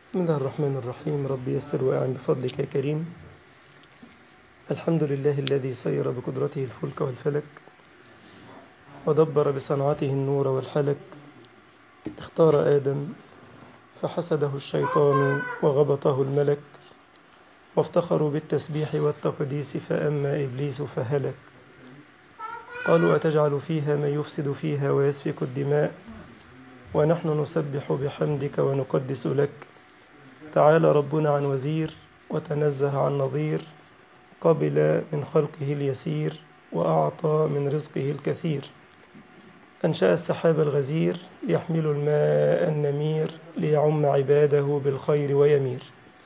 بسم الله الرحمن الرحيم رب يسر وأعن بفضلك يا كريم الحمد لله الذي سير بقدرته الفلك والفلك ودبر بصنعته النور والحلك اختار آدم فحسده الشيطان وغبطه الملك وافتخروا بالتسبيح والتقديس فأما إبليس فهلك قالوا أتجعل فيها من يفسد فيها ويسفك الدماء ونحن نسبح بحمدك ونقدس لك تعالى ربنا عن وزير وتنزه عن نظير قبل من خلقه اليسير وأعطى من رزقه الكثير أنشأ السحاب الغزير يحمل الماء النمير ليعم عباده بالخير ويمير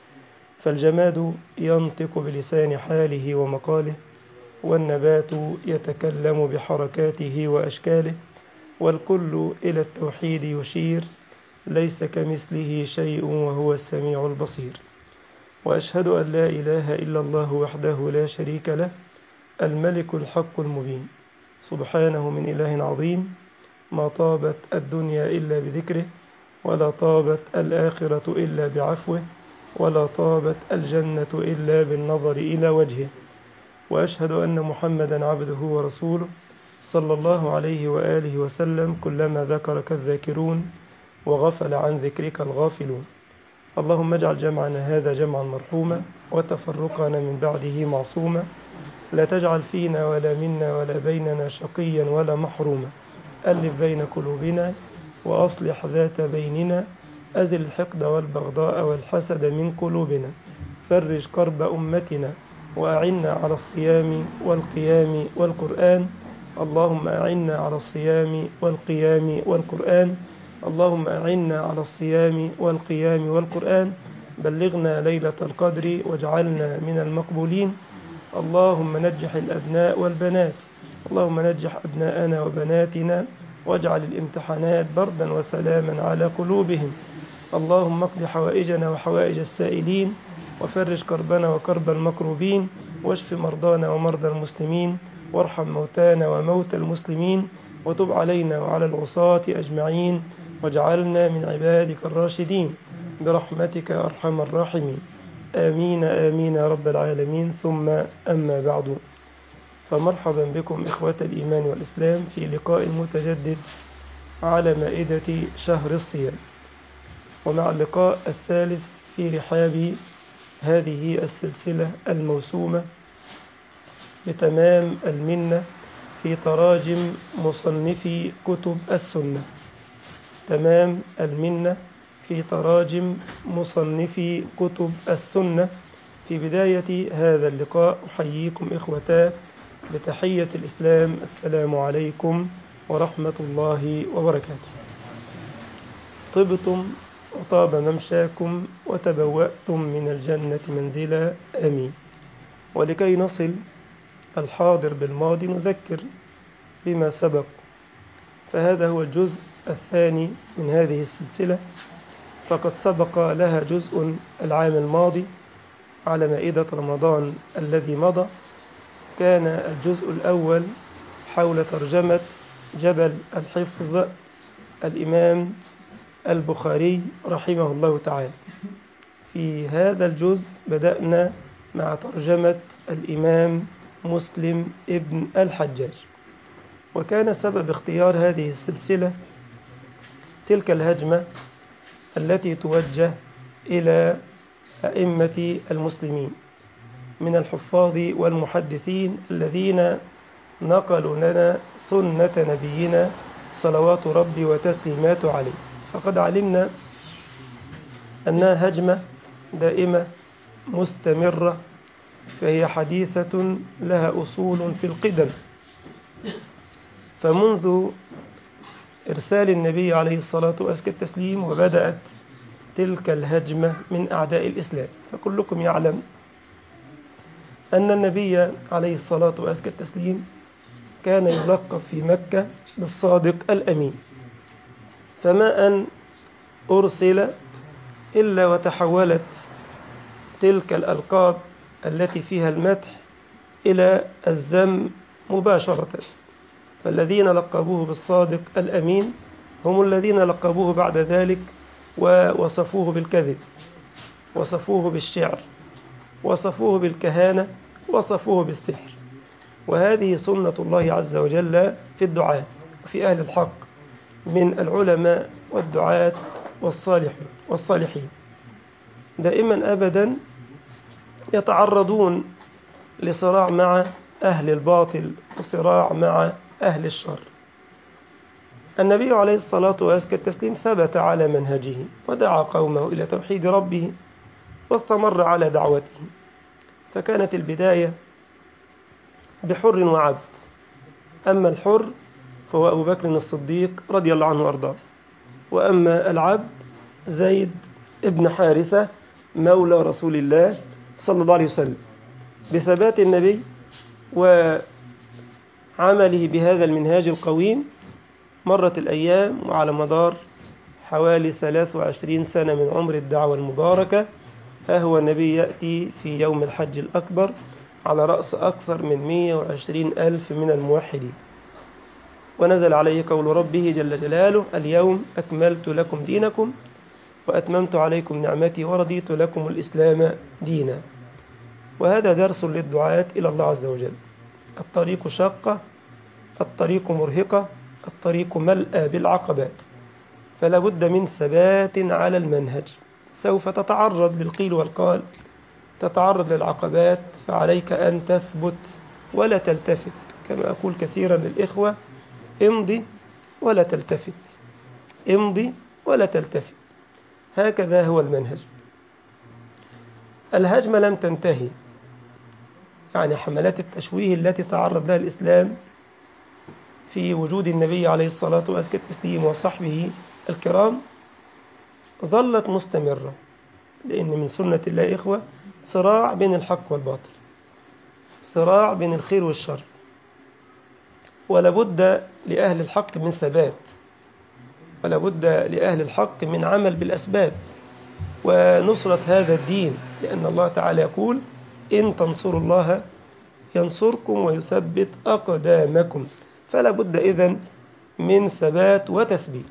فالجماد ينطق بلسان حاله ومقاله والنبات يتكلم بحركاته وأشكاله والكل إلى التوحيد يشير ليس كمثله شيء وهو السميع البصير وأشهد أن لا إله إلا الله وحده لا شريك له الملك الحق المبين سبحانه من إله عظيم ما طابت الدنيا إلا بذكره ولا طابت الآخرة إلا بعفوه ولا طابت الجنة إلا بالنظر إلى وجهه وأشهد أن محمدا عبده ورسوله صلى الله عليه وآله وسلم كلما ذكرك الذاكرون وغفل عن ذكرك الغافلون اللهم اجعل جمعنا هذا جمعا مرحوما وتفرقنا من بعده معصوما لا تجعل فينا ولا منا ولا بيننا شقيا ولا محروما ألف بين قلوبنا وأصلح ذات بيننا أزل الحقد والبغضاء والحسد من قلوبنا فرج كرب أمتنا وأعنا على الصيام والقيام والقرآن اللهم أعنا على الصيام والقيام والقرآن اللهم أعنا على الصيام والقيام والقرآن بلغنا ليلة القدر واجعلنا من المقبولين اللهم نجح الأبناء والبنات اللهم نجح أبناءنا وبناتنا واجعل الامتحانات بردا وسلاما على قلوبهم اللهم اقض حوائجنا وحوائج السائلين وفرج كربنا وكرب المكروبين واشف مرضانا ومرضى المسلمين وارحم موتانا وموتى المسلمين وتب علينا وعلى العصاة أجمعين واجعلنا من عبادك الراشدين برحمتك أرحم الراحمين آمين آمين يا رب العالمين ثم أما بعد فمرحبا بكم إخوة الإيمان والإسلام في لقاء متجدد على مائدة شهر الصيام ومع اللقاء الثالث في رحاب هذه السلسلة الموسومة بتمام المنة في تراجم مصنفي كتب السنة تمام المنة في تراجم مصنفي كتب السنة في بداية هذا اللقاء أحييكم إخوتا بتحية الإسلام السلام عليكم ورحمة الله وبركاته طبتم وطاب ممشاكم وتبوأتم من الجنة منزلا آمين ولكي نصل الحاضر بالماضي نذكر بما سبق فهذا هو الجزء الثاني من هذه السلسلة فقد سبق لها جزء العام الماضي على مائدة رمضان الذي مضى كان الجزء الأول حول ترجمة جبل الحفظ الإمام البخاري رحمه الله تعالى في هذا الجزء بدأنا مع ترجمة الإمام مسلم ابن الحجاج وكان سبب اختيار هذه السلسلة تلك الهجمة التي توجه إلى أئمة المسلمين من الحفاظ والمحدثين الذين نقلوا لنا سنة نبينا صلوات ربي وتسليمات عليه فقد علمنا أنها هجمة دائمة مستمرة فهي حديثة لها أصول في القدم فمنذ إرسال النبي عليه الصلاة وأزكى التسليم وبدأت تلك الهجمة من أعداء الإسلام فكلكم يعلم أن النبي عليه الصلاة وأزكى التسليم كان يلقب في مكة بالصادق الأمين فما أن أرسل إلا وتحولت تلك الألقاب التي فيها المدح إلى الذم مباشرة فالذين لقبوه بالصادق الأمين هم الذين لقبوه بعد ذلك ووصفوه بالكذب وصفوه بالشعر وصفوه بالكهانة وصفوه بالسحر وهذه سنة الله عز وجل في الدعاء وفي أهل الحق من العلماء والدعاة والصالحين والصالحين دائما أبدا يتعرضون لصراع مع أهل الباطل وصراع مع أهل الشر النبي عليه الصلاة وأزكى التسليم ثبت على منهجه ودعا قومه إلى توحيد ربه واستمر على دعوته فكانت البداية بحر وعبد أما الحر فهو أبو بكر الصديق رضي الله عنه وأرضاه وأما العبد زيد ابن حارثة مولى رسول الله صلى الله عليه وسلم بثبات النبي وعمله بهذا المنهاج القويم مرت الأيام وعلى مدار حوالي 23 سنة من عمر الدعوة المباركة ها هو النبي يأتي في يوم الحج الأكبر على رأس أكثر من 120 ألف من الموحدين ونزل عليه قول ربه جل جلاله اليوم أكملت لكم دينكم وأتممت عليكم نعمتي ورضيت لكم الإسلام دينا وهذا درس للدعاة إلى الله عز وجل الطريق شقة الطريق مرهقة الطريق ملأى بالعقبات فلا بد من ثبات على المنهج سوف تتعرض للقيل والقال تتعرض للعقبات فعليك أن تثبت ولا تلتفت كما أقول كثيرا للإخوة امضي ولا تلتفت امضي ولا تلتفت هكذا هو المنهج الهجمة لم تنتهي يعني حملات التشويه التي تعرض لها الإسلام في وجود النبي عليه الصلاة وأزكى التسليم وصحبه الكرام ظلت مستمرة لأن من سنة الله إخوة صراع بين الحق والباطل صراع بين الخير والشر ولابد لأهل الحق من ثبات ولابد لأهل الحق من عمل بالأسباب ونصرة هذا الدين لأن الله تعالى يقول إن تنصروا الله ينصركم ويثبت أقدامكم فلا بد إذن من ثبات وتثبيت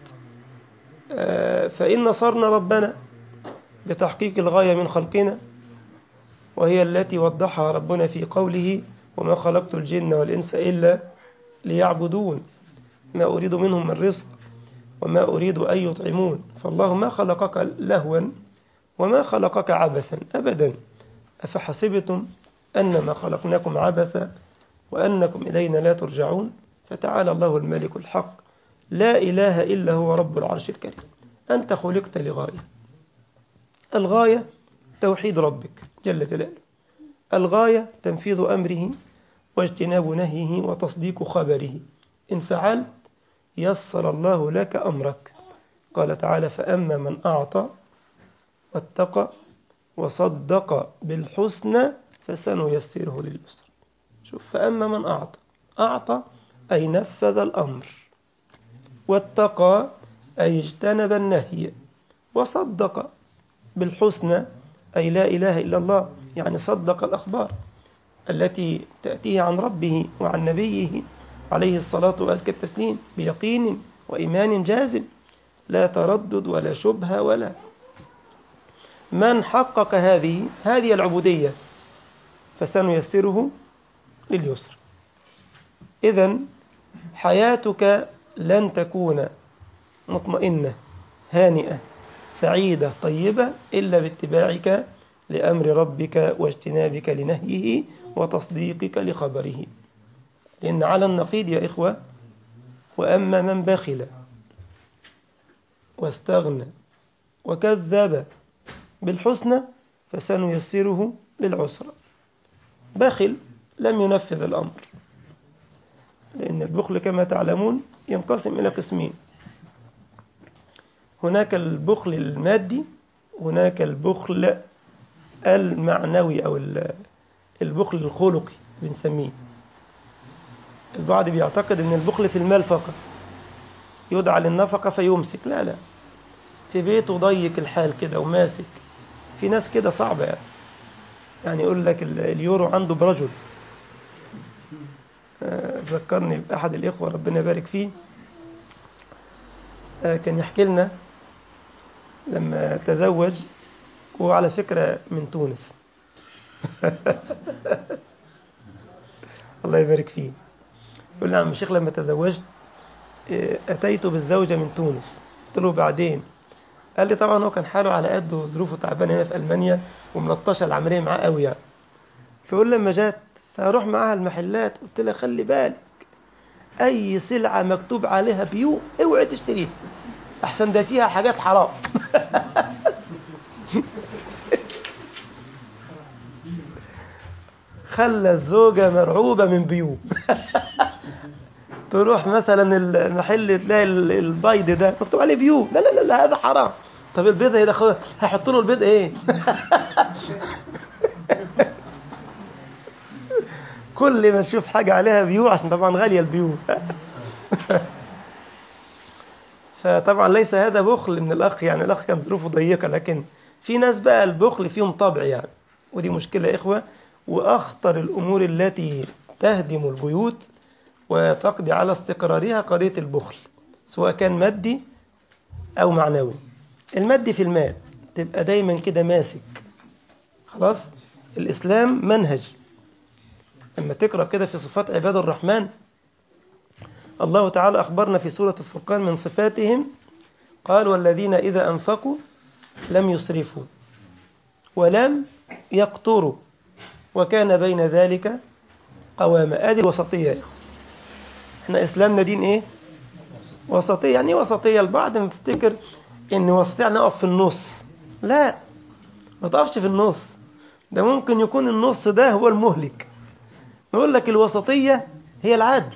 فإن نصرنا ربنا بتحقيق الغاية من خلقنا وهي التي وضحها ربنا في قوله وما خلقت الجن والإنس إلا ليعبدون ما أريد منهم من رزق وما أريد أن يطعمون فالله ما خلقك لهوا وما خلقك عبثا أبدا أفحسبتم أنما خلقناكم عبثا وأنكم إلينا لا ترجعون فتعالى الله الملك الحق لا إله إلا هو رب العرش الكريم أنت خلقت لغاية الغاية توحيد ربك جل جلاله الغاية تنفيذ أمره واجتناب نهيه وتصديق خبره إن فعلت يسر الله لك أمرك قال تعالى فأما من أعطى واتقى وصدق بالحسنى فسنيسره لليسر شوف فأما من أعطى أعطى أي نفذ الأمر واتقى أي اجتنب النهي وصدق بالحسنى أي لا إله إلا الله يعني صدق الأخبار التي تأتيه عن ربه وعن نبيه عليه الصلاة وأزكى التسليم بيقين وإيمان جازم لا تردد ولا شبهة ولا من حقق هذه هذه العبودية فسنيسره لليسر إذا حياتك لن تكون مطمئنة هانئة سعيدة طيبة إلا باتباعك لأمر ربك واجتنابك لنهيه وتصديقك لخبره لأن على النقيض يا إخوة وأما من بخل واستغنى وكذب بالحسنى فسنيسره للعسرى بخل لم ينفذ الأمر لأن البخل كما تعلمون ينقسم إلى قسمين هناك البخل المادي هناك البخل المعنوي أو البخل الخلقي بنسميه البعض بيعتقد أن البخل في المال فقط يدعى للنفقة فيمسك لا لا في بيته ضيق الحال كده وماسك في ناس كده صعبة يعني يعني يقول لك اليورو عنده برجل ذكرني بأحد الإخوة ربنا يبارك فيه كان يحكي لنا لما تزوج وعلى فكرة من تونس الله يبارك فيه يقول لي عم الشيخ لما تزوجت إيه، أتيت بالزوجة من تونس قلت له بعدين قال لي طبعا هو كان حاله على قده وظروفه تعبانه هنا في المانيا وملطشه العمليه معاه قوي يعني فيقول لما جت فاروح معاها المحلات قلت لها خلي بالك اي سلعه مكتوب عليها بيو اوعي تشتريها احسن ده فيها حاجات حرام خلى الزوجة مرعوبة من بيو تروح مثلا المحل تلاقي البيض ده مكتوب عليه بيو لا لا لا, لا هذا حرام طب البيض ايه ده هيحط له البيض ايه كل ما نشوف حاجة عليها بيو عشان طبعا غالية البيو فطبعا ليس هذا بخل من الأخ يعني الأخ كان ظروفه ضيقة لكن في ناس بقى البخل فيهم طبع يعني ودي مشكلة يا إخوة وأخطر الأمور التي تهدم البيوت وتقضي على استقرارها قضية البخل سواء كان مادي أو معنوي المادي في المال تبقى دايما كده ماسك خلاص الإسلام منهج لما تقرأ كده في صفات عباد الرحمن الله تعالى أخبرنا في سورة الفرقان من صفاتهم قال والذين إذا أنفقوا لم يسرفوا ولم يقتروا وكان بين ذلك قواما ادي الوسطيه يا اخوه احنا اسلامنا دين ايه وسطيه يعني ايه وسطيه البعض مفتكر ان وسطيه يعني اقف في النص لا ما تقفش في النص ده ممكن يكون النص ده هو المهلك يقول لك الوسطيه هي العدل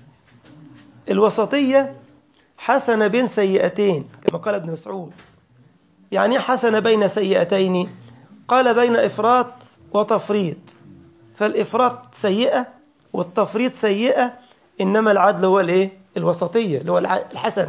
الوسطيه حسنه بين سيئتين كما قال ابن مسعود يعني ايه حسنه بين سيئتين قال بين افراط وتفريط فالإفراط سيئة والتفريط سيئة إنما العدل هو الإيه؟ الوسطية اللي هو الحسن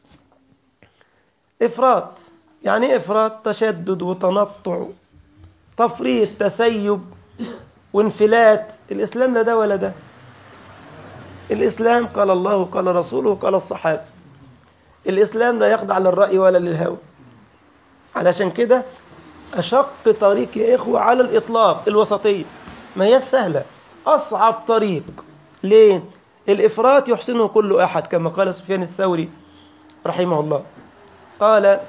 إفراط يعني إيه إفراط تشدد وتنطع تفريط تسيب وانفلات الإسلام لا ده ولا ده الإسلام قال الله قال رسوله قال الصحابة الإسلام لا يخضع للرأي ولا للهوى علشان كده أشق طريق يا إخوة على الإطلاق الوسطية ما هي سهلة أصعب طريق ليه؟ الإفراط يحسنه كل أحد كما قال سفيان الثوري رحمه الله قال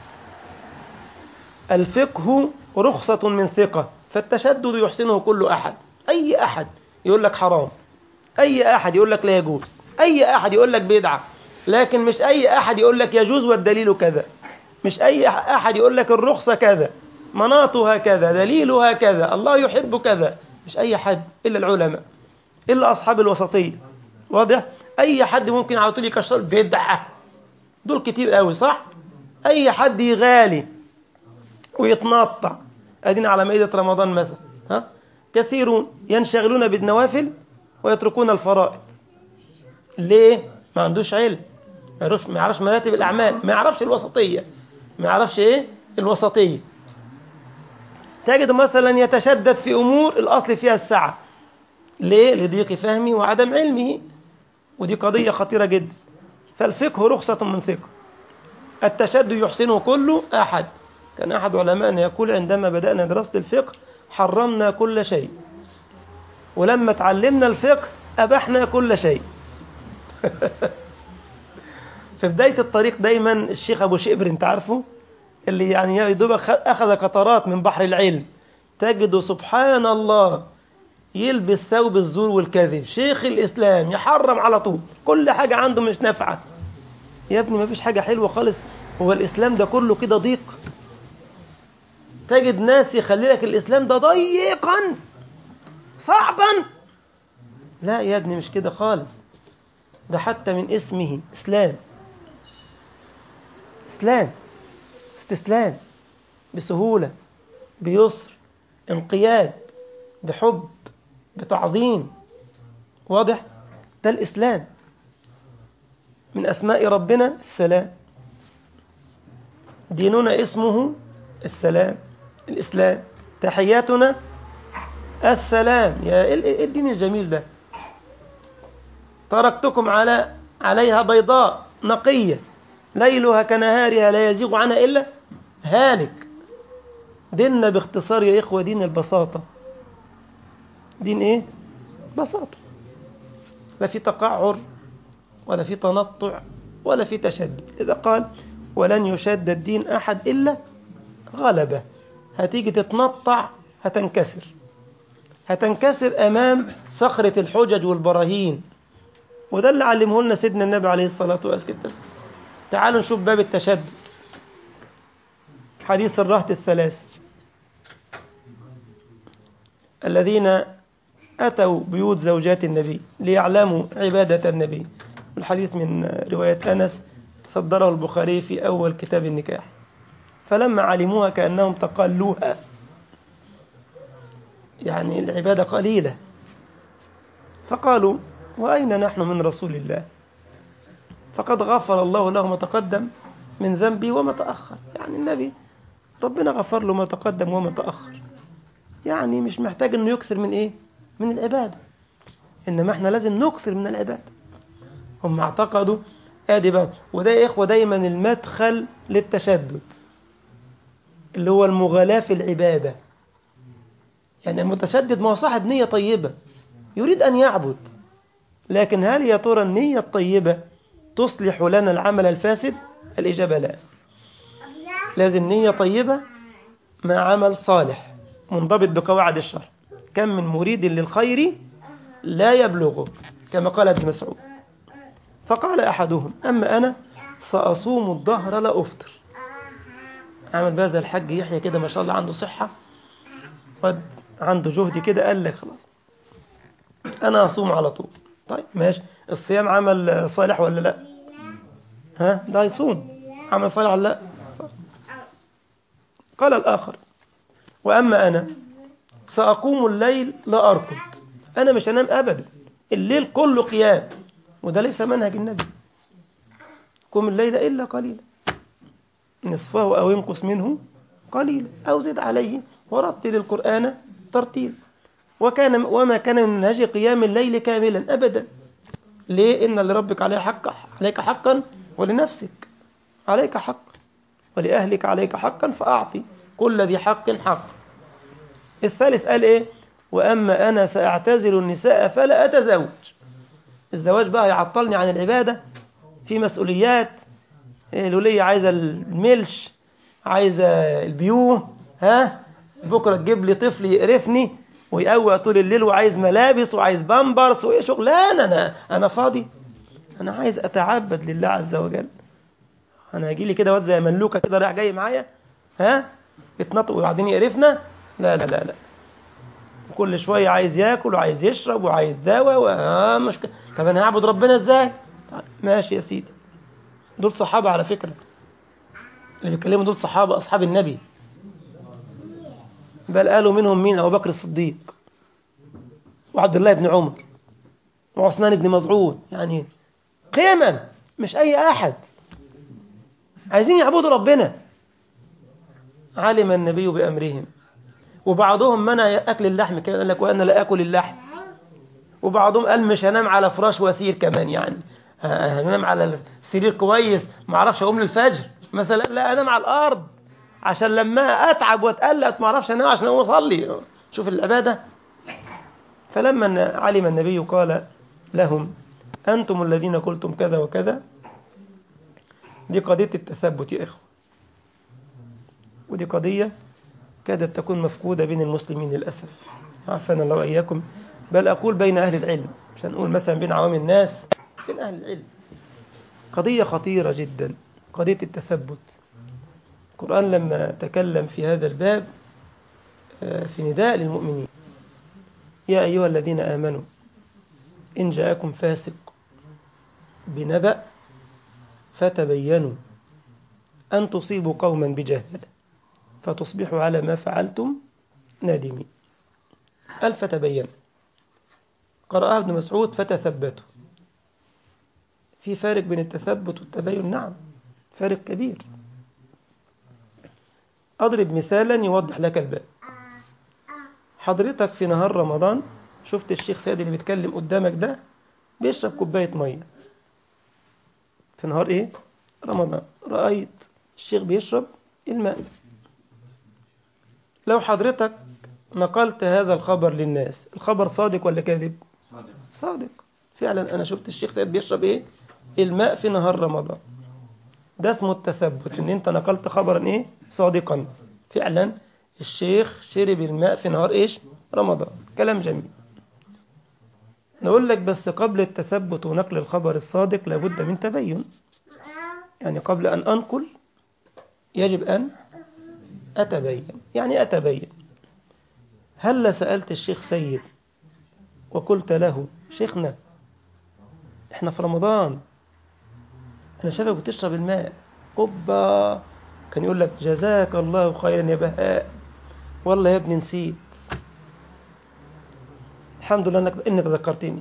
الفقه رخصة من ثقة فالتشدد يحسنه كل أحد أي أحد يقول لك حرام أي أحد يقول لك لا يجوز أي أحد يقول لك بدعة لكن مش أي أحد يقول لك يجوز والدليل كذا مش أي أحد يقول لك الرخصة كذا مناطها كذا دليلها كذا الله يحب كذا مش أي حد إلا العلماء إلا أصحاب الوسطية واضح أي حد ممكن على طول يكشر بدعة دول كتير قوي صح أي حد يغالي ويتنطع أدينا على مائدة رمضان مثلا ها كثيرون ينشغلون بالنوافل ويتركون الفرائض ليه ما عندوش علم ما يعرفش ما يعرفش مراتب الأعمال ما يعرفش الوسطية ما يعرفش إيه الوسطية تجد مثلا يتشدد في أمور الأصل فيها السعة ليه؟ لضيق فهمه وعدم علمه ودي قضية خطيرة جدا فالفقه رخصة من ثقة التشدد يحسنه كل أحد كان أحد علمائنا يقول عندما بدأنا دراسة الفقه حرمنا كل شيء ولما تعلمنا الفقه أبحنا كل شيء في بداية الطريق دايما الشيخ أبو شئبر أنت عارفه اللي يعني يا دوبك أخذ قطرات من بحر العلم تجد سبحان الله يلبس ثوب الزور والكذب شيخ الإسلام يحرم على طول كل حاجة عنده مش نافعة يا ابني ما فيش حاجة حلوة خالص هو الإسلام ده كله كده ضيق تجد ناس يخلي لك الإسلام ده ضيقا صعبا لا يا ابني مش كده خالص ده حتى من اسمه إسلام إسلام استسلام بسهولة بيسر انقياد بحب بتعظيم واضح ده الإسلام من أسماء ربنا السلام ديننا اسمه السلام الإسلام تحياتنا السلام يا إيه الدين الجميل ده تركتكم على عليها بيضاء نقية ليلها كنهارها لا يزيغ عنها إلا هالك ديننا باختصار يا إخوة دين البساطة دين إيه؟ بساطة لا في تقعر ولا في تنطع ولا في تشدد إذا قال ولن يشد الدين أحد إلا غلبة هتيجي تتنطع هتنكسر هتنكسر أمام صخرة الحجج والبراهين وده اللي علمه لنا سيدنا النبي عليه الصلاة والسلام تعالوا نشوف باب التشدد حديث الرهط الثلاثة الذين أتوا بيوت زوجات النبي ليعلموا عبادة النبي الحديث من رواية أنس صدره البخاري في أول كتاب النكاح فلما علموها كأنهم تقلوها يعني العبادة قليلة فقالوا وأين نحن من رسول الله فقد غفر الله له ما تقدم من ذنبي وما تأخر يعني النبي ربنا غفر له ما تقدم وما تأخر يعني مش محتاج انه يكثر من ايه من العبادة انما احنا لازم نكثر من العبادة هم اعتقدوا ادي بقى وده يا اخوة دايما المدخل للتشدد اللي هو المغالاة في العبادة يعني المتشدد ما هو صاحب نية طيبة يريد أن يعبد لكن هل يا ترى النية الطيبة تصلح لنا العمل الفاسد الإجابة لا لازم نية طيبة مع عمل صالح منضبط بقواعد الشرع كم من مريد للخير لا يبلغه كما قال ابن مسعود فقال أحدهم أما أنا سأصوم الظهر لا أفطر عمل بهذا الحج يحيى كده ما شاء الله عنده صحة قد عنده جهد كده قال لك خلاص أنا أصوم على طول طيب ماشي الصيام عمل صالح ولا لا ها ده يصوم عمل صالح ولا لا صالح. قال الآخر وأما أنا سأقوم الليل لا أرقد أنا مش هنام أبدا الليل كله قيام وده ليس منهج النبي قم الليل إلا قليلا نصفه أو ينقص منه قليلا أو زد عليه ورتل القرآن ترتيل وكان وما كان من منهج قيام الليل كاملا أبدا ليه إن لربك عليه حق عليك حقا ولنفسك عليك حق ولأهلك عليك حقا فأعطي كل ذي حق حق الثالث قال إيه وأما أنا سأعتزل النساء فلا أتزوج الزواج بقى يعطلني عن العبادة في مسؤوليات الولية عايزة الملش عايزة البيوه ها بكرة تجيب لي طفل يقرفني ويقوى طول الليل وعايز ملابس وعايز بامبرز وايه شغلانه انا انا فاضي انا عايز اتعبد لله عز وجل انا هيجي لي كده واد زي ملوكه كده رايح جاي معايا ها يتنطق وبعدين يقرفنا لا لا لا لا كل شويه عايز ياكل وعايز يشرب وعايز دواء و... مش ك... طب انا هعبد ربنا ازاي طيب ماشي يا سيدي دول صحابه على فكره اللي بيتكلموا دول صحابه اصحاب النبي بل قالوا منهم مين أبو بكر الصديق وعبد الله بن عمر وعثمان بن مظعون يعني قيما مش أي أحد عايزين يعبدوا ربنا علم النبي بأمرهم وبعضهم منع أكل اللحم كان قال لك وأنا لا أكل اللحم وبعضهم قال مش هنام على فراش وثير كمان يعني هنام على سرير كويس ما اعرفش اقوم للفجر مثلا لا انام على الارض عشان لما اتعب واتقلق ما اعرفش انام عشان اقوم اصلي شوف العباده فلما علم النبي قال لهم انتم الذين قلتم كذا وكذا دي قضيه التثبت يا اخوه ودي قضيه كادت تكون مفقوده بين المسلمين للاسف عافانا الله واياكم بل اقول بين اهل العلم مش هنقول مثلا بين عوام الناس بين اهل العلم قضيه خطيره جدا قضيه التثبت القرآن لما تكلم في هذا الباب في نداء للمؤمنين يا أيها الذين آمنوا إن جاءكم فاسق بنبأ فتبينوا أن تصيبوا قوما بجهالة فتصبحوا على ما فعلتم نادمين قال فتبينوا قرأها ابن مسعود فتثبتوا في فارق بين التثبت والتبين نعم فارق كبير أضرب مثالا يوضح لك الباب حضرتك في نهار رمضان شفت الشيخ سيد اللي بيتكلم قدامك ده بيشرب كوباية مية في نهار إيه؟ رمضان رأيت الشيخ بيشرب الماء لو حضرتك نقلت هذا الخبر للناس الخبر صادق ولا كاذب صادق صادق فعلا أنا شفت الشيخ سيد بيشرب إيه الماء في نهار رمضان ده اسمه التثبت إن أنت نقلت خبرا إيه صادقا فعلا الشيخ شرب الماء في نهار إيش رمضان كلام جميل نقول لك بس قبل التثبت ونقل الخبر الصادق لابد من تبين يعني قبل أن أنقل يجب أن أتبين يعني أتبين هل سألت الشيخ سيد وقلت له شيخنا احنا في رمضان انا شايفك بتشرب الماء اوبا كان يقول لك جزاك الله خيرا يا بهاء والله يا ابني نسيت الحمد لله انك انك ذكرتني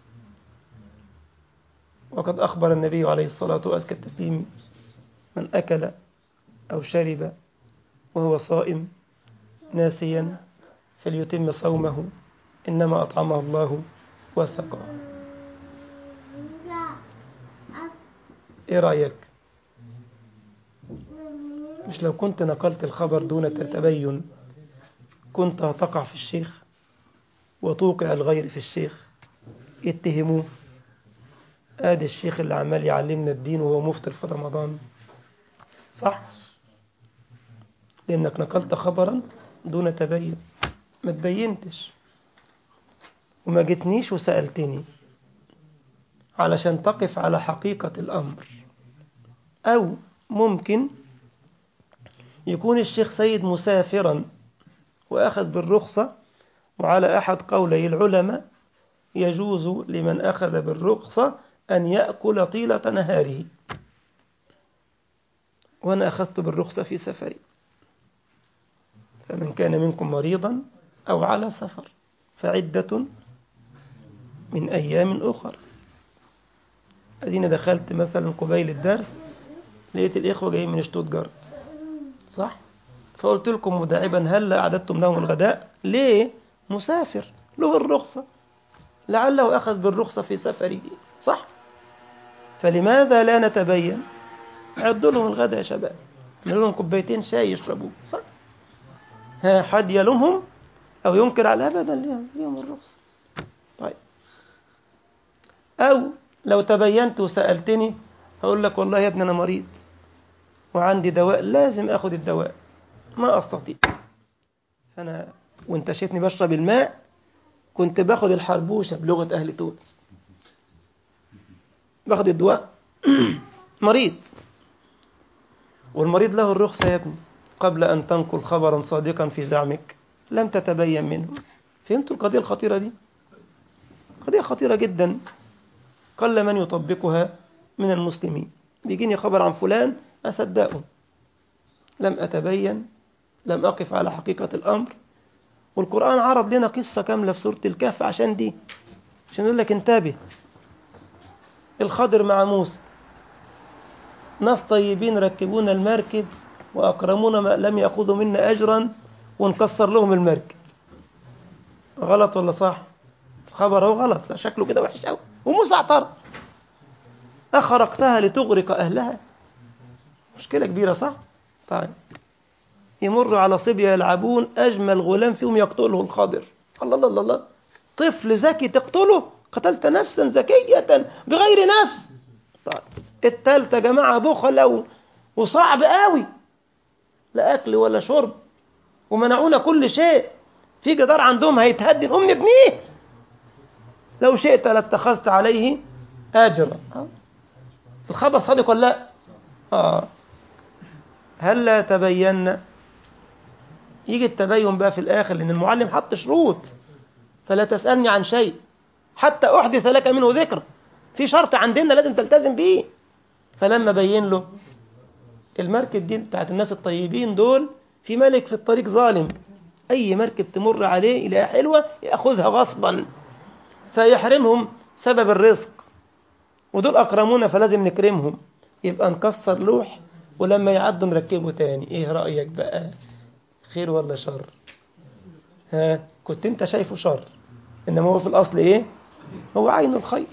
وقد اخبر النبي عليه الصلاه وازكى التسليم من اكل او شرب وهو صائم ناسيا فليتم صومه انما اطعمه الله وسقاه ايه رايك مش لو كنت نقلت الخبر دون تبين كنت هتقع في الشيخ وتوقع الغير في الشيخ يتهموه ادي الشيخ اللي عمال يعلمنا الدين وهو مفطر في رمضان صح لانك نقلت خبرا دون تبين ما تبينتش وما جتنيش وسألتني علشان تقف على حقيقة الأمر أو ممكن يكون الشيخ سيد مسافرا وأخذ بالرخصة وعلى أحد قولي العلماء يجوز لمن أخذ بالرخصة أن يأكل طيلة نهاره وأنا أخذت بالرخصة في سفري فمن كان منكم مريضا أو على سفر فعدة من أيام أخر أدينا دخلت مثلا قبيل الدرس لقيت الإخوة جايين من شتوتجارت صح؟ فقلت لكم مداعبا هل أعددتم لهم الغداء؟ ليه؟ مسافر له الرخصة لعله أخذ بالرخصة في سفره صح؟ فلماذا لا نتبين؟ عدوا لهم الغداء يا شباب نقول لهم كوبايتين شاي يشربوه صح؟ ها حد يلومهم أو ينكر على أبدا ليهم ليهم الرخصة طيب أو لو تبينت وسألتني هقول لك والله يا ابني أنا مريض وعندي دواء لازم أخذ الدواء ما أستطيع فأنا وانت شايفني بشرب الماء كنت باخد الحربوشة بلغة أهل تونس باخد الدواء مريض والمريض له الرخصة يا ابني قبل أن تنقل خبرا صادقا في زعمك لم تتبين منه فهمتوا القضية الخطيرة دي قضية خطيرة جدا قل من يطبقها من المسلمين بيجيني خبر عن فلان أصدقه لم أتبين لم أقف على حقيقة الأمر والقرآن عرض لنا قصة كاملة في سورة الكهف عشان دي عشان يقول لك انتبه الخضر مع موسى ناس طيبين ركبونا المركب وأكرمونا ما لم يأخذوا منا أجرا ونكسر لهم المركب غلط ولا صح الخبر هو غلط لا شكله كده وحش قوي وموسى اعترض أخرقتها لتغرق أهلها مشكلة كبيرة صح طيب يمر على صبية يلعبون أجمل غلام فيهم يقتله الخضر الله الله الله الله طفل ذكي تقتله قتلت نفسا زكية بغير نفس طيب التالتة جماعة بخلة وصعب قوي لا أكل ولا شرب ومنعونا كل شيء في جدار عندهم هيتهدم قوم نبنيه لو شئت لاتخذت عليه أجرا الخبر صادق ولا لا آه. هل لا تبين يجي التبين بقى في الآخر لأن المعلم حط شروط فلا تسألني عن شيء حتى أحدث لك منه ذكر في شرط عندنا لازم تلتزم بيه فلما بين له المركب دي بتاعت الناس الطيبين دول في ملك في الطريق ظالم أي مركب تمر عليه إلى حلوة يأخذها غصبا فيحرمهم سبب الرزق ودول أكرمونا فلازم نكرمهم يبقى نكسر لوح ولما يعدوا نركبه تاني ايه رأيك بقى خير ولا شر ها كنت انت شايفه شر انما هو في الاصل ايه هو عين الخير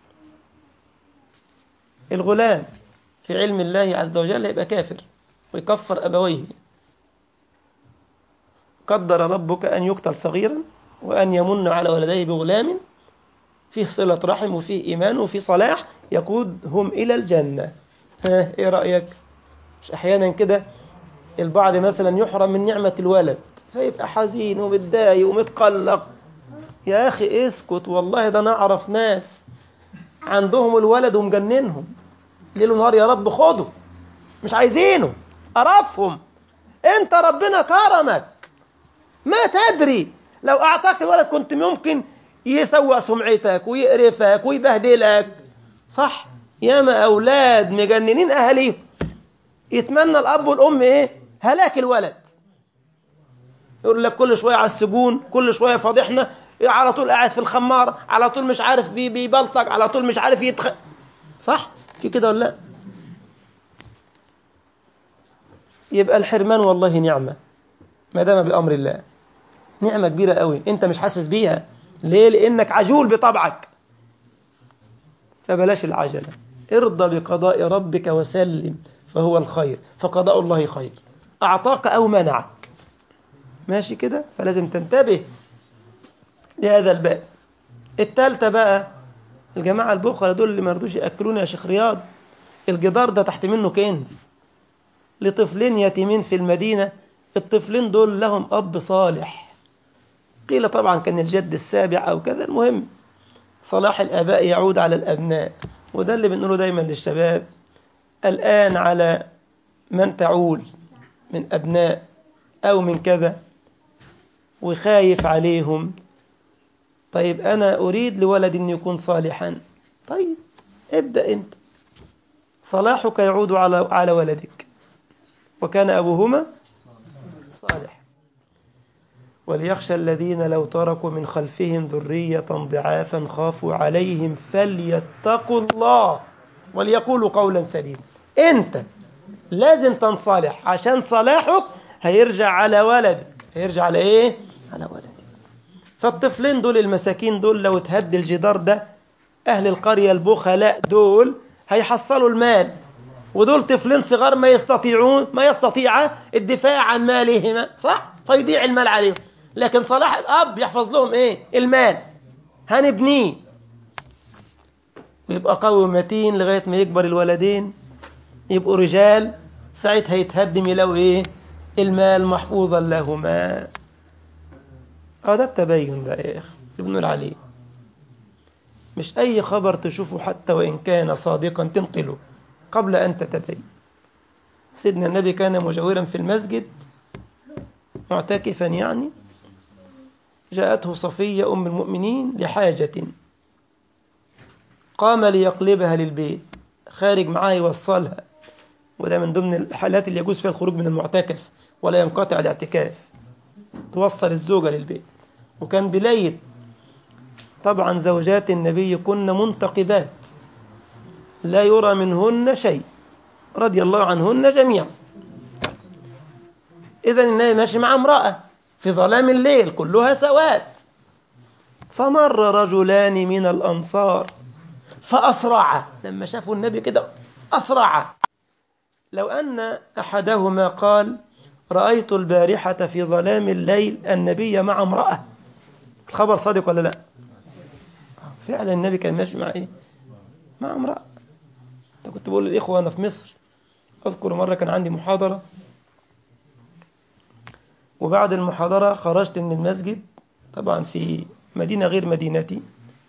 الغلام في علم الله عز وجل يبقى كافر ويكفر ابويه قدر ربك أن يقتل صغيرا وأن يمن على ولديه بغلام فيه صلة رحم وفيه إيمان وفيه صلاح يقودهم إلى الجنة ها إيه رأيك مش أحيانا كده البعض مثلا يحرم من نعمة الولد فيبقى حزين ومتضايق ومتقلق يا أخي اسكت والله ده أنا أعرف ناس عندهم الولد ومجننهم ليل ونهار يا رب خده مش عايزينه قرفهم انت ربنا كرمك ما تدري لو اعطاك الولد كنت ممكن يسوء سمعتك ويقرفك ويبهدلك صح ياما اولاد مجننين اهاليهم يتمنى الاب والام ايه هلاك الولد يقول لك كل شويه على السجون كل شويه فاضحنا على طول قاعد في الخماره على طول مش عارف بي بيبلطج على طول مش عارف يتخ صح في كده ولا لا يبقى الحرمان والله نعمه ما دام بامر الله نعمه كبيره قوي انت مش حاسس بيها ليه لانك عجول بطبعك فبلاش العجله ارضى بقضاء ربك وسلم فهو الخير فقضاء الله خير اعطاك او منعك ماشي كده فلازم تنتبه لهذا الباب التالتة بقى الجماعة البخلة دول اللي ما رضوش يأكلونا يا شيخ رياض الجدار ده تحت منه كنز لطفلين يتيمين في المدينة الطفلين دول لهم أب صالح قيل طبعا كان الجد السابع أو كذا المهم صلاح الآباء يعود على الأبناء وده اللي بنقوله دايما للشباب الآن على من تعول من أبناء أو من كذا وخايف عليهم طيب أنا أريد لولد أن يكون صالحا طيب ابدأ أنت صلاحك يعود على على ولدك وكان أبوهما صالح وليخشى الذين لو تركوا من خلفهم ذرية ضعافا خافوا عليهم فليتقوا الله وليقولوا قولا سديدا أنت لازم تنصالح عشان صلاحك هيرجع على ولدك هيرجع على إيه؟ على ولدك فالطفلين دول المساكين دول لو اتهد الجدار ده أهل القرية البخلاء دول هيحصلوا المال ودول طفلين صغار ما يستطيعون ما يستطيع الدفاع عن مالهما صح فيضيع المال عليهم لكن صلاح الأب يحفظ لهم إيه المال هنبنيه ويبقى قوي ومتين لغاية ما يكبر الولدين يبقوا رجال ساعتها يتهدم يلاقوا إيه المال محفوظا لهما اه ده التبين بقى يا اخي اللي بنقول عليه مش اي خبر تشوفه حتى وان كان صادقا تنقله قبل ان تتبين سيدنا النبي كان مجاورا في المسجد معتكفا يعني جاءته صفية أم المؤمنين لحاجة قام ليقلبها للبيت خارج معاه يوصلها وده من ضمن الحالات اللي يجوز فيها الخروج من المعتكف ولا ينقطع الاعتكاف توصل الزوجة للبيت وكان بليل طبعا زوجات النبي كن منتقبات لا يرى منهن شيء رضي الله عنهن جميعا إذا النبي ماشي مع امرأة في ظلام الليل كلها سواد فمر رجلان من الأنصار فأسرع لما شافوا النبي كده أسرع لو أن أحدهما قال رأيت البارحة في ظلام الليل النبي مع امرأة الخبر صادق ولا لا فعلا النبي كان ماشي مع ايه مع امرأة انت كنت بقول للإخوة أنا في مصر أذكر مرة كان عندي محاضرة وبعد المحاضرة خرجت من المسجد طبعا في مدينة غير مدينتي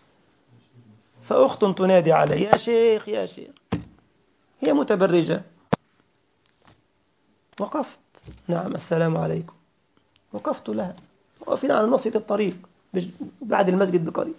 فأخت تنادي علي يا شيخ يا شيخ هي متبرجة وقفت نعم السلام عليكم وقفت لها واقفين على نصية الطريق بعد المسجد بقريب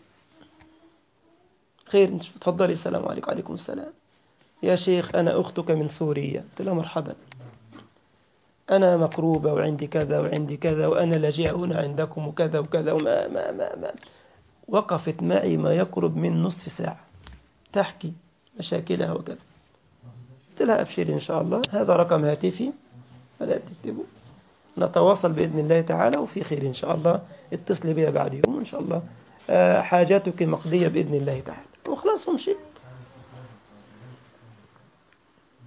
خير تفضلي السلام عليكم وعليكم السلام يا شيخ أنا أختك من سوريا قلت لها مرحبا أنا مقروبة وعندي كذا وعندي كذا وأنا لاجئة هنا عندكم وكذا وكذا وما ما ما ما وقفت معي ما يقرب من نصف ساعة تحكي مشاكلها وكذا قلت لها أبشري إن شاء الله هذا رقم هاتفي فلا تكتبوا نتواصل بإذن الله تعالى وفي خير إن شاء الله اتصلي بها بعد يوم إن شاء الله حاجاتك مقضية بإذن الله تعالى وخلاص ومشيت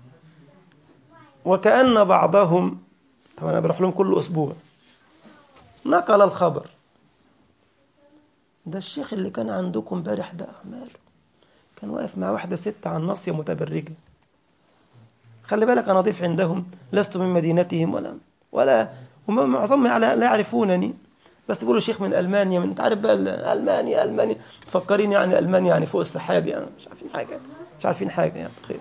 وكأن بعضهم طبعا أنا بروح لهم كل أسبوع نقل الخبر ده الشيخ اللي كان عندكم امبارح ده ماله كان واقف مع واحدة ست عن ناصية متبرجة خلي بالك أنا ضيف عندهم لست من مدينتهم ولا ولا هم معظمهم لا يعرفونني بس بيقولوا شيخ من ألمانيا من تعرف بقى ألمانيا ألمانيا مفكرين يعني ألمانيا يعني فوق السحاب يعني مش عارفين حاجة مش عارفين حاجة يعني خير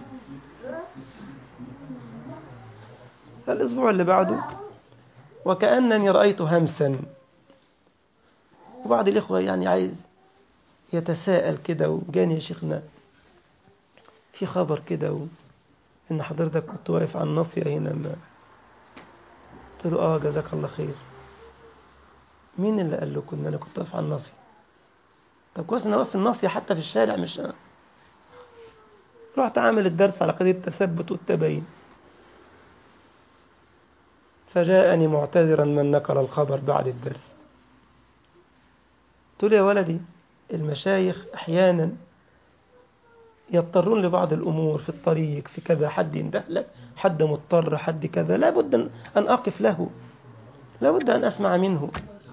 فالأسبوع اللي بعده وكأنني رأيت همسا وبعض الإخوة يعني عايز يتساءل كده وجاني يا شيخنا في خبر كده و... إن حضرتك كنت واقف على الناصية هنا ما قلت له آه جزاك الله خير مين اللي قال لكم إن أنا كنت واقف على الناصية طب كويس إن واقف في الناصية حتى في الشارع مش أنا رحت عامل الدرس على قضية التثبت والتبين فجاءني معتذرا من نقل الخبر بعد الدرس قلت له يا ولدي المشايخ أحيانا يضطرون لبعض الأمور في الطريق في كذا حد يندهلك حد مضطر حد كذا لا بد أن أقف له لا بد أن أسمع منه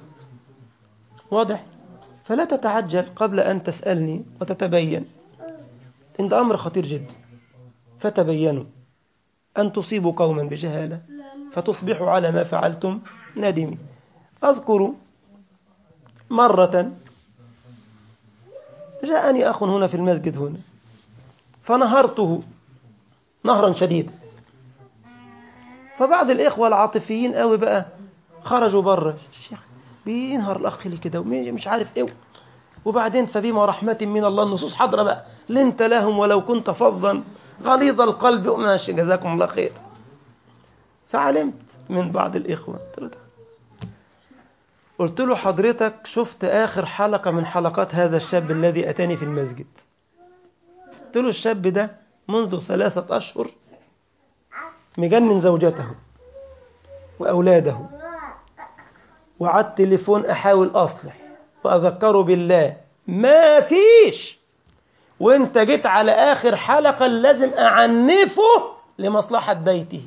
واضح فلا تتعجل قبل أن تسألني وتتبين إن ده أمر خطير جدا فتبينوا أن تصيبوا قوما بجهالة فتصبحوا على ما فعلتم نادمين أذكر مرة جاءني أخ هنا في المسجد هنا فنهرته نهرا شديدا فبعض الإخوة العاطفيين قوي بقى خرجوا بره الشيخ بينهر الأخ لي كده ومش عارف إيه وبعدين فبما رحمة من الله النصوص حاضرة بقى لنت لهم ولو كنت فظا غليظ القلب ماشي جزاكم الله خير فعلمت من بعض الإخوة قلت له حضرتك شفت آخر حلقة من حلقات هذا الشاب الذي أتاني في المسجد قلت له الشاب ده منذ ثلاثة أشهر مجنن زوجته وأولاده وعلى التليفون أحاول أصلح وأذكره بالله ما فيش وانت جيت على آخر حلقة لازم أعنفه لمصلحة بيته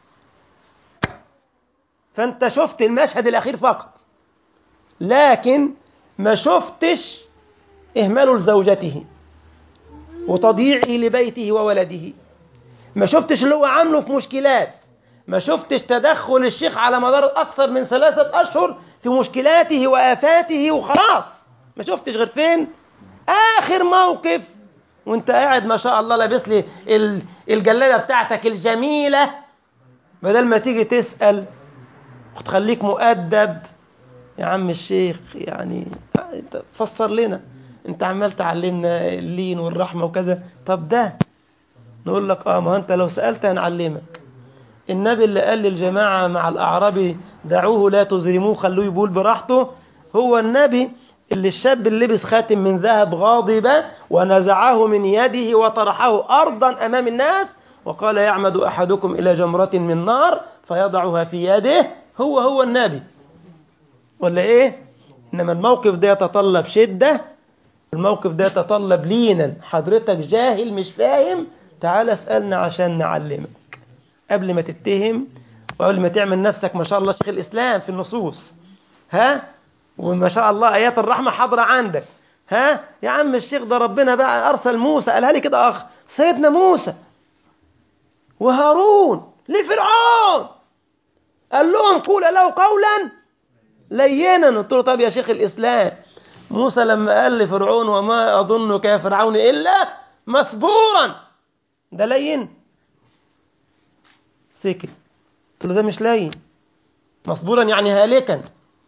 فانت شفت المشهد الأخير فقط لكن ما شفتش إهماله لزوجته وتضييعه لبيته وولده ما شفتش اللي هو عامله في مشكلات ما شفتش تدخل الشيخ على مدار أكثر من ثلاثة أشهر في مشكلاته وآفاته وخلاص ما شفتش غير فين آخر موقف وانت قاعد ما شاء الله لابس لي الجلابة بتاعتك الجميلة بدل ما تيجي تسأل وتخليك مؤدب يا عم الشيخ يعني فسر لنا انت عمال تعلمنا اللين والرحمة وكذا طب ده نقول لك اه ما انت لو سألت هنعلمك النبي اللي قال للجماعة مع الأعرابي دعوه لا تزرموه خلوه يبول براحته هو النبي اللي الشاب اللي لبس خاتم من ذهب غاضبة ونزعه من يده وطرحه أرضا أمام الناس وقال يعمد أحدكم إلى جمرة من نار فيضعها في يده هو هو النبي ولا إيه؟ إنما الموقف ده يتطلب شدة الموقف ده يتطلب لينا حضرتك جاهل مش فاهم تعال اسألنا عشان نعلمك قبل ما تتهم وقبل ما تعمل نفسك ما شاء الله شيخ الإسلام في النصوص ها وما شاء الله آيات الرحمة حاضرة عندك ها يا عم الشيخ ده ربنا بقى أرسل موسى قالها لي كده أخ سيدنا موسى وهارون لفرعون قال لهم قول له قولا لينا قلت له طب يا شيخ الإسلام موسى لما قال لفرعون وما أظنك يا فرعون إلا مثبورا ده لين سكت قلت له ده مش لين مثبورا يعني هالكا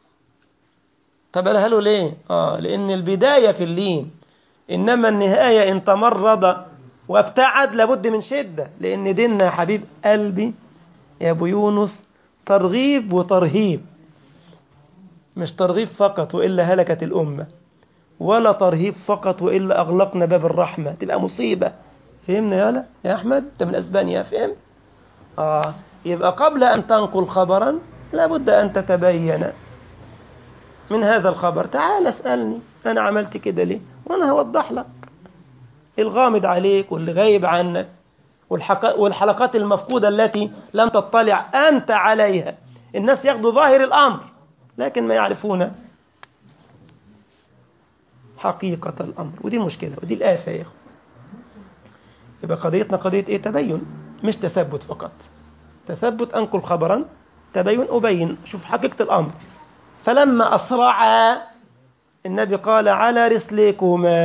طب قالها له ليه آه لأن البداية في اللين إنما النهاية إن تمرض وابتعد لابد من شدة لأن ديننا يا حبيب قلبي يا أبو يونس ترغيب وترهيب مش ترغيب فقط وإلا هلكت الأمة ولا ترهيب فقط وإلا أغلقنا باب الرحمة تبقى مصيبة فهمنا يا لا يا أحمد أنت من أسبانيا فهم آه يبقى قبل أن تنقل خبرا لابد أن تتبين من هذا الخبر تعال اسألني أنا عملت كده ليه وأنا هوضح لك الغامض عليك واللي غايب عنك والحلقات المفقودة التي لم تطلع أنت عليها الناس ياخدوا ظاهر الأمر لكن ما يعرفون حقيقة الأمر ودي المشكلة ودي الآفة يا إخوة يبقى قضيتنا قضية إيه تبين مش تثبت فقط تثبت أنقل خبرا تبين أبين شوف حقيقة الأمر فلما أسرع النبي قال على رسلكما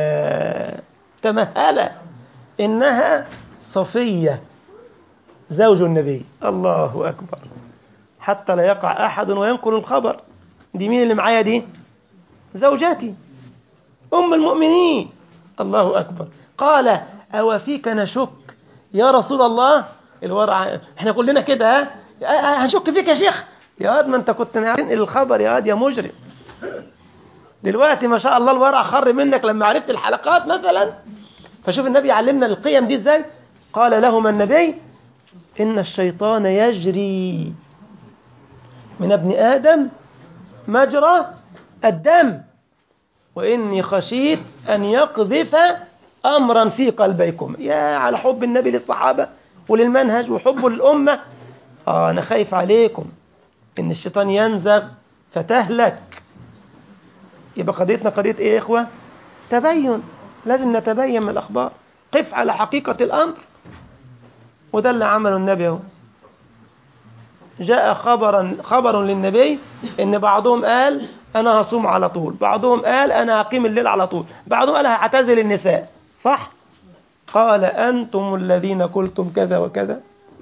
تمهل إنها صفية زوج النبي الله أكبر حتى لا يقع أحد وينقل الخبر دي مين اللي معايا دي زوجاتي أم المؤمنين الله أكبر قال أو فيك نشك يا رسول الله الورع احنا كلنا كده ها هنشك فيك يا شيخ يا واد ما انت كنت تنقل الخبر يا واد يا مجرم دلوقتي ما شاء الله الورع خر منك لما عرفت الحلقات مثلا فشوف النبي علمنا القيم دي ازاي قال لهما النبي إن الشيطان يجري من ابن آدم مجرى الدم وإني خشيت أن يقذف أمرا في قلبيكم يا على حب النبي للصحابة وللمنهج وحبه للأمة آه أنا خايف عليكم إن الشيطان ينزغ فتهلك يبقى قضيتنا قضية إيه يا إخوة تبين لازم نتبين من الأخبار قف على حقيقة الأمر وده اللي عمله النبي اهو جاء خبرا خبر للنبي ان بعضهم قال انا هصوم على طول بعضهم قال انا هقيم الليل على طول بعضهم قال هعتزل النساء صح قال انتم الذين قلتم كذا وكذا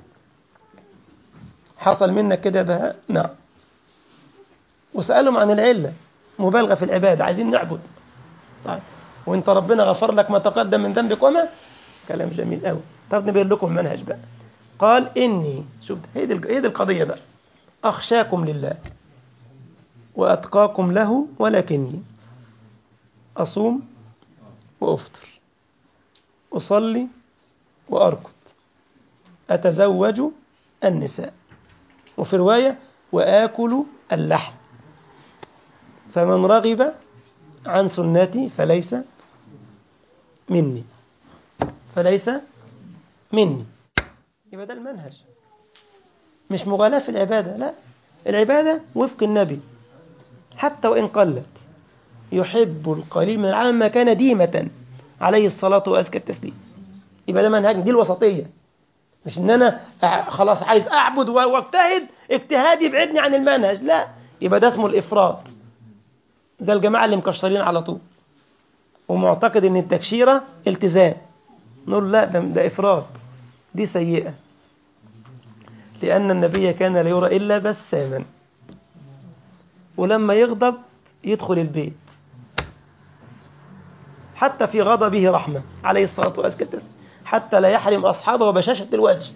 حصل منك كده بهاء نعم وسألهم عن العلة مبالغة في العبادة عايزين نعبد طيب وانت ربنا غفر لك ما تقدم من ذنبك وما كلام جميل قوي طب نبين لكم المنهج بقى قال إني شوف هي دي هي دي القضية بقى أخشاكم لله وأتقاكم له ولكني أصوم وأفطر أصلي وأركض أتزوج النساء وفي رواية وآكل اللحم فمن رغب عن سنتي فليس مني فليس مني يبقى ده المنهج مش مغالاة في العبادة لا العبادة وفق النبي حتى وإن قلت يحب القليل من العمل ما كان ديمة عليه الصلاة وأزكى التسليم يبقى ده منهج دي الوسطية مش ان انا خلاص عايز اعبد واجتهد اجتهادي يبعدني عن المنهج لا يبقى ده اسمه الافراط زي الجماعة اللي مكشرين على طول ومعتقد ان التكشيرة التزام نقول لا ده, ده افراط دي سيئة لأن النبي كان لا يرى إلا بساما ولما يغضب يدخل البيت حتى في غضبه رحمة عليه الصلاة والسلام حتى لا يحرم أصحابه بشاشة الوجه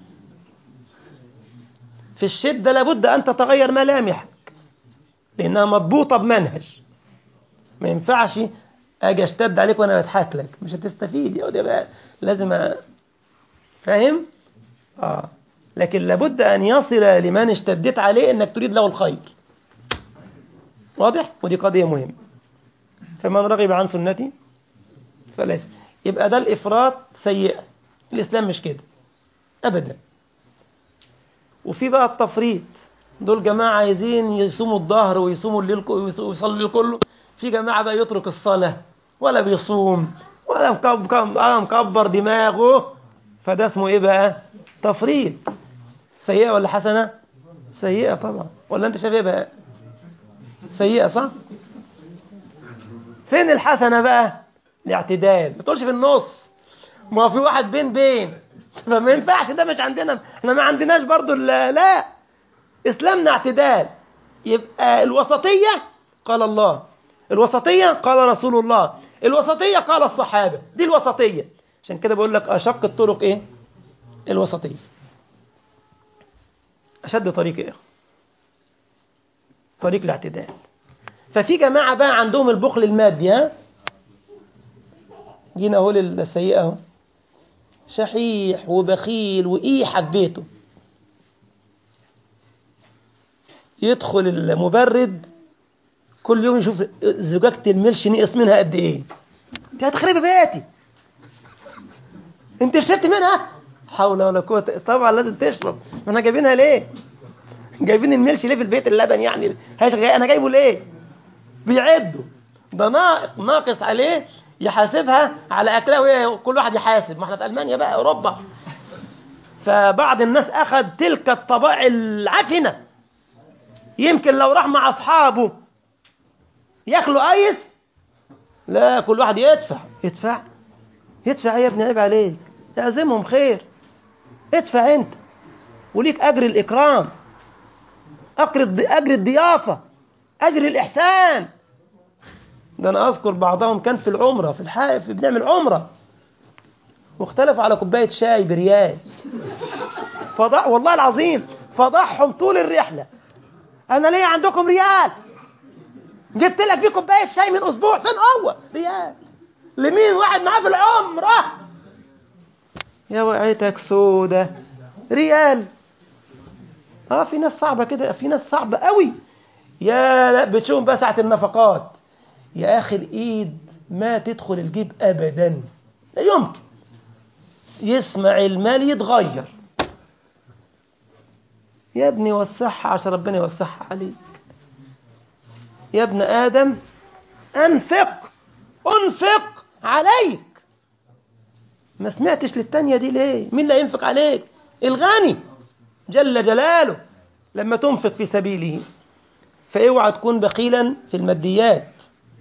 في الشدة لابد أن تتغير ملامحك لأنها مضبوطة بمنهج ما ينفعش أجي أشتد عليك وأنا بضحك لك مش هتستفيد يا بقى لازم أ... فاهم؟ آه لكن لابد أن يصل لمن اشتدت عليه أنك تريد له الخير واضح؟ ودي قضية مهمة فمن رغب عن سنتي فليس يبقى ده الإفراط سيئة الإسلام مش كده أبدا وفي بقى التفريط دول جماعة عايزين يصوموا الظهر ويصوموا الليل ويصلوا الليل كله في جماعة بقى يترك الصلاة ولا بيصوم ولا مكبر, مكبر دماغه فده اسمه ايه بقى تفريط سيئة ولا حسنة سيئة طبعا ولا انت شايف ايه بقى سيئة صح فين الحسنة بقى الاعتدال ما تقولش في النص ما هو في واحد بين بين فما ينفعش ده مش عندنا احنا ما عندناش برضو لا اسلامنا اعتدال يبقى الوسطية قال الله الوسطية قال رسول الله الوسطية قال الصحابة دي الوسطية عشان كده بقول لك أشق الطرق إيه الوسطية أشد طريق إيه طريق الاعتدال ففي جماعة بقى عندهم البخل المادي ها جينا اهو للسيئة اهو شحيح وبخيل وإيحة في بيته يدخل المبرد كل يوم يشوف زجاجة الملش نقص منها قد ايه انت هتخربي بيتي انت شربت منها حول ولا قوة طبعا لازم تشرب ما احنا جايبينها ليه جايبين الملش ليه في البيت اللبن يعني هيش جاي انا جايبه ليه بيعدوا ده ناقص ناقص عليه يحاسبها على اكلها وهي كل واحد يحاسب ما احنا في المانيا بقى اوروبا فبعض الناس اخذ تلك الطبائع العفنه يمكن لو راح مع اصحابه ياكلوا ايس لا كل واحد يدفع يدفع يدفع يا ابني عيب عليك اعزمهم خير ادفع انت وليك اجر الاكرام اجر اجر الضيافه اجر الاحسان ده انا اذكر بعضهم كان في العمره في الحائف بنعمل عمره واختلفوا على كوبايه شاي بريال فضح والله العظيم فضحهم طول الرحله انا ليه عندكم ريال جبت لك فيه كوبايه شاي من اسبوع فين هو ريال لمين واحد معاه في العمره يا وقعتك سودة ريال اه في ناس صعبه كده في ناس صعبه قوي يا لا بتشوف بقى ساعه النفقات يا اخي الايد ما تدخل الجيب ابدا لا يمكن يسمع المال يتغير يا ابني وسعها عشان ربنا يوسعها عليك يا ابن ادم انفق انفق عليك ما سمعتش للتانية دي ليه مين اللي هينفق عليك الغني جل جلاله لما تنفق في سبيله فاوعى تكون بخيلا في الماديات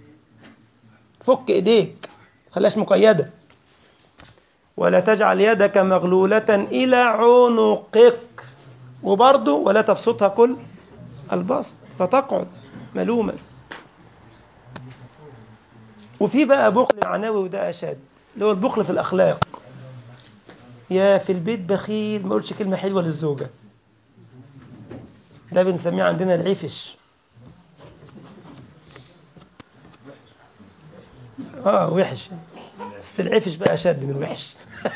فك ايديك خلاش مقيده ولا تجعل يدك مغلولة إلى عنقك وبرضه ولا تبسطها كل البسط فتقعد ملوما وفي بقى بخل معنوي وده أشد اللي هو البخل في الأخلاق يا في البيت بخيل ما قلتش كلمة حلوة للزوجة ده بنسميه عندنا العفش اه وحش بس العفش بقى اشد من وحش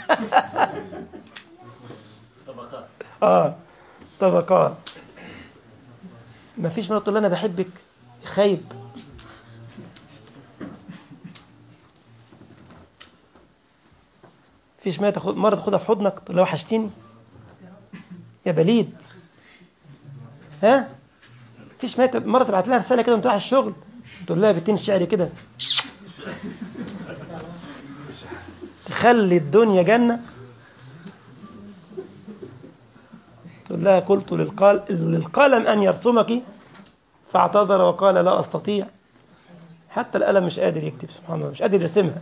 طبقات اه طبقات ما فيش مرة تقول لها انا بحبك خايب فيش مرة تاخد مرة تاخدها في حضنك تقول لها وحشتني يا بليد ها فيش مرة مرة تبعت لها رسالة كده وانت رايح الشغل تقول لها بتين الشعر كده تخلي الدنيا جنة تقول لها قلت للقال للقلم أن يرسمك فاعتذر وقال لا أستطيع حتى القلم مش قادر يكتب سبحان الله مش قادر يرسمها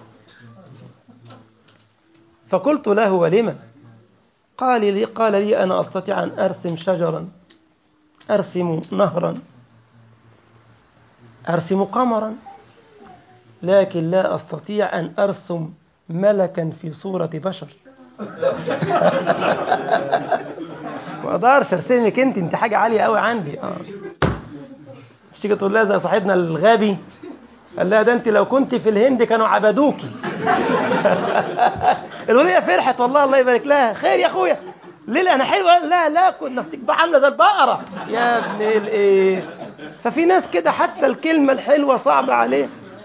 فقلت له ولما قال لي قال لي أنا أستطيع أن أرسم شجرا أرسم نهرا أرسم قمرا لكن لا أستطيع أن أرسم ملكا في صورة بشر ما اقدرش ارسمك انت انت حاجه عاليه قوي عندي اه مش تيجي تقول لها زي صاحبنا الغبي قال لها ده انت لو كنت في الهند كانوا عبدوكي الوليه فرحت والله الله يبارك لها خير يا اخويا ليه انا حلوه لا لا كنا استقبال عامله زي البقره يا ابن الايه ففي ناس كده حتى الكلمه الحلوه صعبه عليه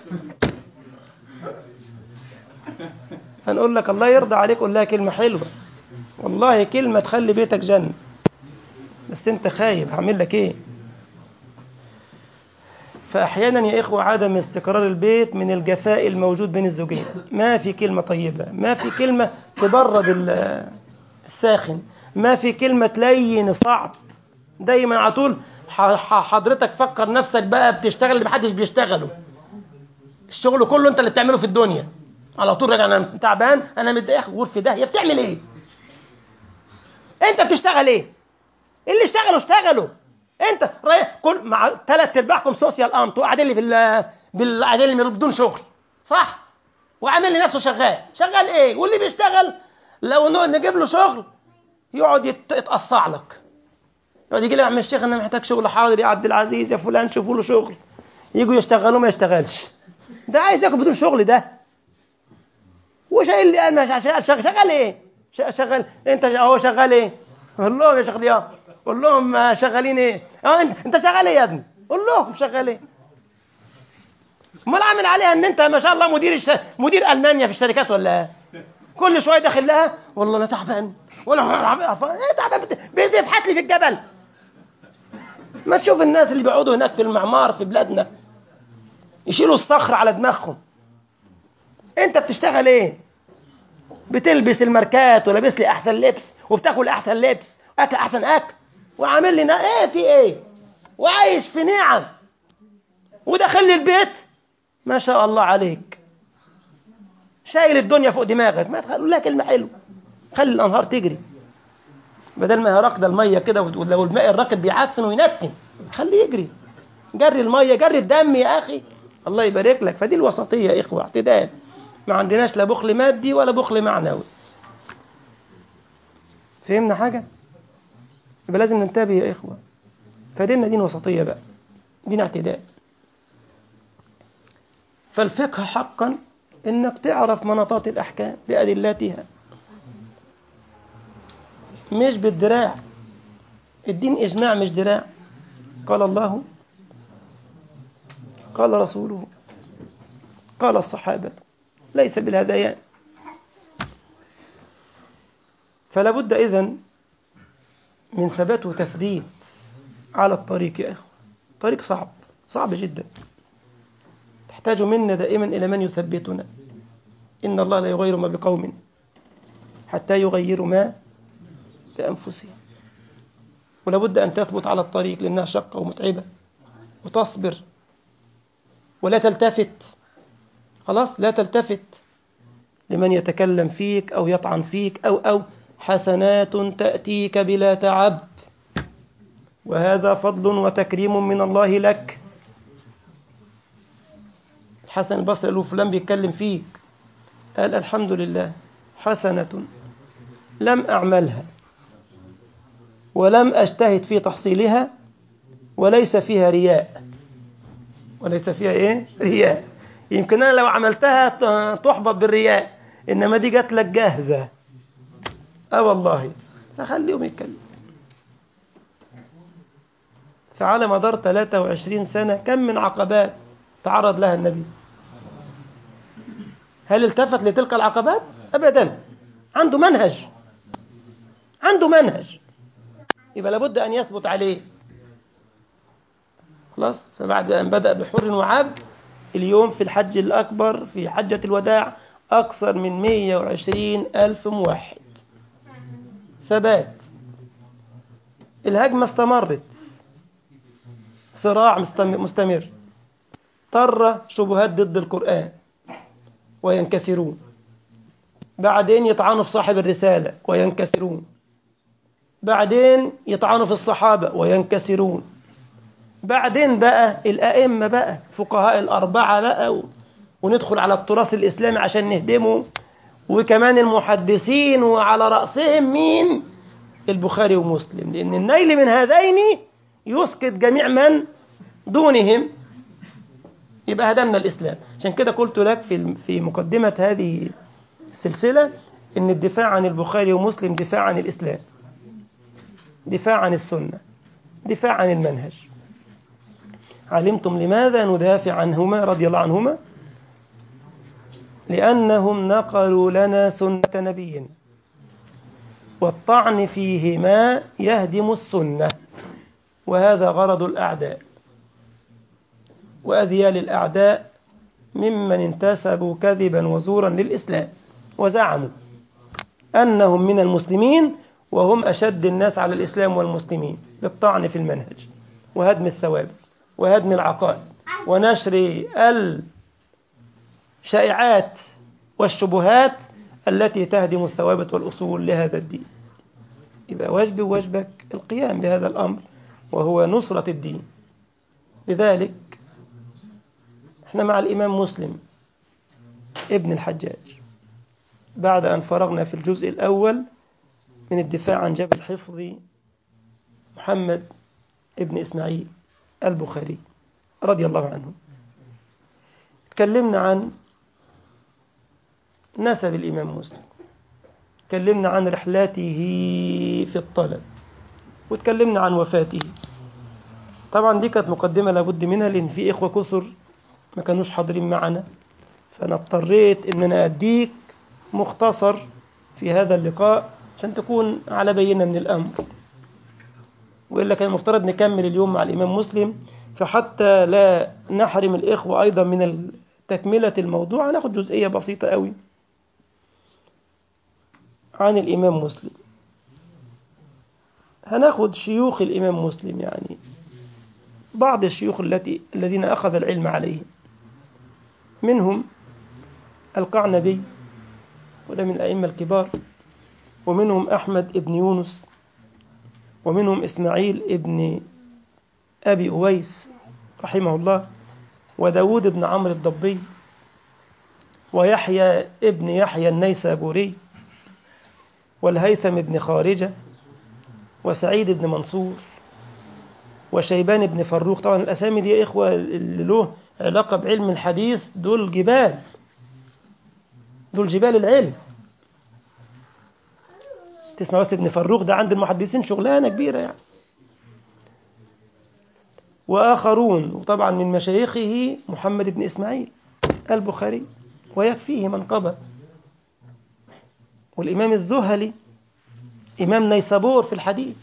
فنقول لك الله يرضى عليك قول لها كلمة حلوة والله كلمة تخلي بيتك جنة بس انت خايب هعمل لك ايه فأحيانا يا إخوة عدم استقرار البيت من الجفاء الموجود بين الزوجين ما في كلمة طيبة ما في كلمة تبرد ال- الساخن ما في كلمة تلين صعب دايما على طول ح- ح- حضرتك فكر نفسك بقى بتشتغل اللي محدش بيشتغله الشغل كله انت اللي بتعمله في الدنيا على طول راجع انا تعبان انا متضايق غرفه ده هي بتعمل ايه انت بتشتغل ايه اللي اشتغلوا اشتغلوا انت رايح كل مع ثلاث ارباعكم سوسيال اه انتوا قاعدين لي في ال- بال- قاعدين لي بدون شغل صح وعامل لي نفسه شغال شغال ايه واللي بيشتغل لو ن- نجيب له شغل يقعد يت- يتقصع لك يقعد يجي لي يا عم الشيخ انا محتاج شغل حاضر يا عبد العزيز يا فلان شوفوا له شغل يجوا يشتغلوا ما يشتغلش ده عايز ياكل بدون شغل ده وشايل لي انا شغال شغال ايه ش- شغال انت هو شغال ايه قول لهم يا شيخ ضياء قول لهم آه، شغالين ايه اه انت انت شغال ايه يا ابني قول لهم شغال ايه امال عامل عليها ان انت ما شاء الله مدير الش... مدير المانيا في الشركات ولا إيه؟ كل شويه داخل لها والله انا تعبان ولا ايه تعبان بت- بتفحت لي في الجبل ما تشوف الناس اللي بيقعدوا هناك في المعمار في بلادنا يشيلوا الصخر على دماغهم انت بتشتغل ايه بتلبس الماركات ولابس لي احسن لبس وبتاكل احسن لبس اكل احسن اكل وعامل لي نا- ايه في ايه وعايش في نعم وداخل لي البيت ما شاء الله عليك شايل الدنيا فوق دماغك ما تقول لها كلمه حلوه خلي الانهار تجري بدل ما هي راكده الميه كده ولو الماء الراكد بيعفن وينتن خليه يجري جري الميه جري الدم يا اخي الله يبارك لك فدي الوسطيه يا اخوه اعتدال ما عندناش لا بخل مادي ولا بخل معنوي فهمنا حاجه يبقى لازم ننتبه يا اخوه فديننا دين وسطيه بقى دين اعتدال فالفقه حقا انك تعرف مناطات الاحكام بادلتها مش بالدراع الدين اجماع مش دراع قال الله قال رسوله قال الصحابه ليس بالهذيان فلا بد اذن من ثبات وتثبيت على الطريق يا اخوه طريق صعب صعب جدا تحتاج منا دائما الى من يثبتنا ان الله لا يغير ما بقوم حتى يغيروا ما بانفسهم ولا بد ان تثبت على الطريق لانها شقه ومتعبه وتصبر ولا تلتفت خلاص لا تلتفت لمن يتكلم فيك او يطعن فيك او او حسنات تاتيك بلا تعب وهذا فضل وتكريم من الله لك حسن البصري قال له فلان بيتكلم فيك قال الحمد لله حسنة لم أعملها ولم أجتهد في تحصيلها وليس فيها رياء وليس فيها إيه؟ رياء يمكن أنا لو عملتها ت- تحبط بالرياء إنما دي جات لك جاهزة أه والله فخليهم يتكلم فعلى مدار 23 سنة كم من عقبات تعرض لها النبي هل التفت لتلك العقبات ابدا عنده منهج عنده منهج يبقى لابد ان يثبت عليه خلاص فبعد ان بدا بحر وعبد اليوم في الحج الاكبر في حجه الوداع اكثر من 120 الف موحد ثبات الهجمه استمرت صراع مستم- مستمر طر شبهات ضد القرآن وينكسرون بعدين يطعنوا في صاحب الرسالة وينكسرون بعدين يطعنوا في الصحابة وينكسرون بعدين بقى الأئمة بقى فقهاء الأربعة بقى و... وندخل على التراث الإسلامي عشان نهدمه وكمان المحدثين وعلى رأسهم مين البخاري ومسلم لأن النيل من هذين يسقط جميع من دونهم يبقى هدمنا الإسلام عشان كده قلت لك في في مقدمة هذه السلسلة إن الدفاع عن البخاري ومسلم دفاع عن الإسلام دفاع عن السنة دفاع عن المنهج علمتم لماذا ندافع عنهما رضي الله عنهما لأنهم نقلوا لنا سنة نبينا والطعن فيهما يهدم السنة وهذا غرض الأعداء وأذيال الأعداء ممن انتسبوا كذبا وزورا للإسلام وزعموا أنهم من المسلمين وهم أشد الناس على الإسلام والمسلمين بالطعن في المنهج وهدم الثوابت وهدم العقائد ونشر الشائعات والشبهات التي تهدم الثوابت والأصول لهذا الدين يبقى واجبي وواجبك القيام بهذا الأمر وهو نصرة الدين لذلك احنا مع الإمام مسلم ابن الحجاج بعد أن فرغنا في الجزء الأول من الدفاع عن جبل حفظ محمد ابن إسماعيل البخاري رضي الله عنه تكلمنا عن نسب الإمام مسلم تكلمنا عن رحلاته في الطلب وتكلمنا عن وفاته طبعا دي كانت مقدمة لابد منها لأن في إخوة كثر ما كانوش حاضرين معنا فأنا اضطريت إن أنا أديك مختصر في هذا اللقاء عشان تكون على بينة من الأمر وإلا كان المفترض نكمل اليوم مع الإمام مسلم فحتى لا نحرم الإخوة أيضا من تكملة الموضوع هناخد جزئية بسيطة قوي عن الإمام مسلم هناخد شيوخ الإمام مسلم يعني بعض الشيوخ التي الذين أخذ العلم عليهم منهم القعنبي وده من الأئمة الكبار ومنهم أحمد ابن يونس ومنهم إسماعيل ابن أبي أويس رحمه الله وداود بن عمرو الضبي ويحيى ابن يحيى النيسابوري والهيثم بن خارجة وسعيد بن منصور وشيبان بن فروخ طبعا الأسامي دي يا إخوة اللي له علاقة بعلم الحديث دول جبال دول جبال العلم تسمع بس ابن فروخ ده عند المحدثين شغلانة كبيرة يعني وآخرون وطبعا من مشايخه محمد بن إسماعيل البخاري ويكفيه منقبة والإمام الذهلي إمام نيسابور في الحديث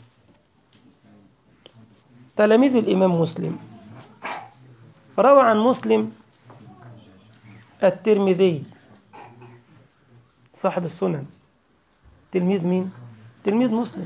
تلاميذ الإمام مسلم روى عن مسلم الترمذي صاحب السنن تلميذ مين؟ تلميذ مسلم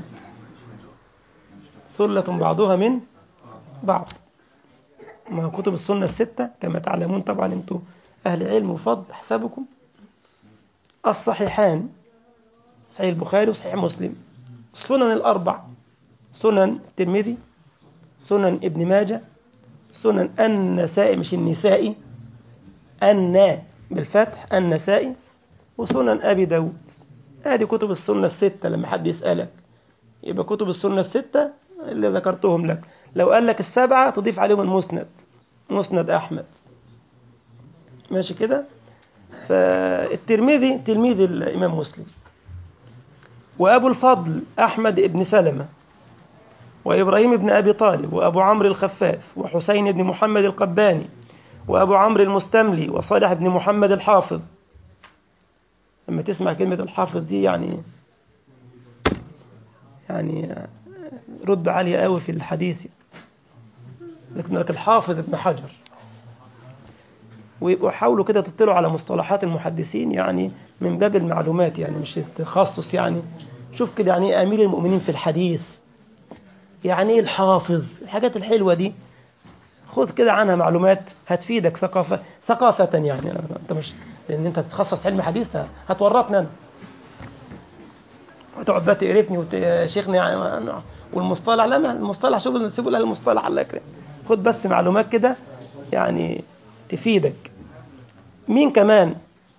ثلة بعضها من بعض ما كتب السنة الستة كما تعلمون طبعا انتم أهل علم وفضل حسابكم الصحيحان صحيح البخاري وصحيح مسلم السنن الأربع سنن الترمذي سنن ابن ماجه سنن النسائي مش النسائي النا بالفتح النسائي وسنن أبي داود هذه كتب السنة الستة لما حد يسألك يبقى كتب السنة الستة اللي ذكرتهم لك لو قال لك السبعة تضيف عليهم المسند مسند أحمد ماشي كده فالترمذي تلميذ الإمام مسلم وأبو الفضل أحمد بن سلمة وإبراهيم بن أبي طالب وأبو عمرو الخفاف وحسين بن محمد القباني وأبو عمرو المستملي وصالح بن محمد الحافظ لما تسمع كلمة الحافظ دي يعني يعني رتبة عالية قوي في الحديث لكن لك الحافظ ابن حجر ويبقوا حاولوا كده تطلعوا على مصطلحات المحدثين يعني من باب المعلومات يعني مش التخصص يعني شوف كده يعني ايه امير المؤمنين في الحديث يعني ايه الحافظ الحاجات الحلوه دي خذ كده عنها معلومات هتفيدك ثقافه ثقافه يعني انت مش لان انت تتخصص علم حديث هتورطنا انا وتقعد بقى تقرفني وشيخني يعني والمصطلح لا ما المصطلح شغل سيبوا لها المصطلح الله يكرم خد بس معلومات كده يعني تفيدك مين كمان